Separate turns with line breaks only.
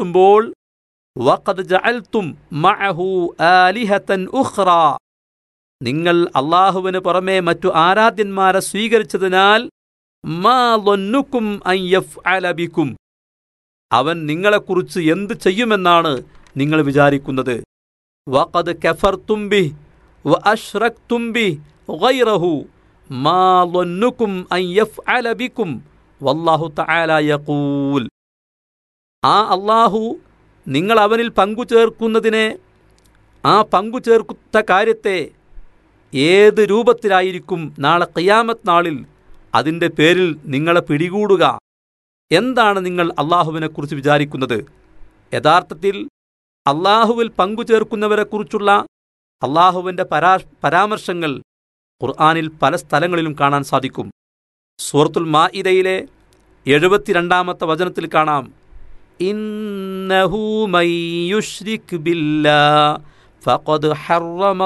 കൂട്ടുമ്പോൾ വഖദ് ജഅൽതും മഅഹു ആലിഹതൻ ഉഖ്റ നിങ്ങൾ അള്ളാഹുവിന് പുറമെ മറ്റു ആരാധ്യന്മാരെ സ്വീകരിച്ചതിനാൽ മാ ളൊന്നുക്കും അൻ യഫ്അല ബിക്കും അവൻ നിങ്ങളെക്കുറിച്ച് എന്ത് ചെയ്യുമെന്നാണ് നിങ്ങൾ വിചാരിക്കുന്നത് വഖദ് കഫർതും ബിഹ് വഅശ്റക്തും ബിഹ് ഗൈറഹു മാ ളൊന്നുക്കും അൻ യഫ്അല ബിക്കും വല്ലാഹു തആല യഖൂൽ ആ അള്ളാഹു നിങ്ങൾ അവനിൽ പങ്കു ചേർക്കുന്നതിനെ ആ പങ്കു ചേർക്കുന്ന കാര്യത്തെ ഏത് രൂപത്തിലായിരിക്കും നാളെ ഖിയാമത്ത് നാളിൽ അതിൻ്റെ പേരിൽ നിങ്ങളെ പിടികൂടുക എന്താണ് നിങ്ങൾ അള്ളാഹുവിനെക്കുറിച്ച് വിചാരിക്കുന്നത് യഥാർത്ഥത്തിൽ അള്ളാഹുവിൽ പങ്കു ചേർക്കുന്നവരെക്കുറിച്ചുള്ള അള്ളാഹുവിൻ്റെ പരാ പരാമർശങ്ങൾ ഖുർആാനിൽ പല സ്ഥലങ്ങളിലും കാണാൻ സാധിക്കും സൂറത്തുൽ മാഇദയിലെ എഴുപത്തിരണ്ടാമത്തെ വചനത്തിൽ കാണാം ഇന്നഹു മൻ യുശ്രിക് ബില്ലാ ഫഖദ് ഹറമ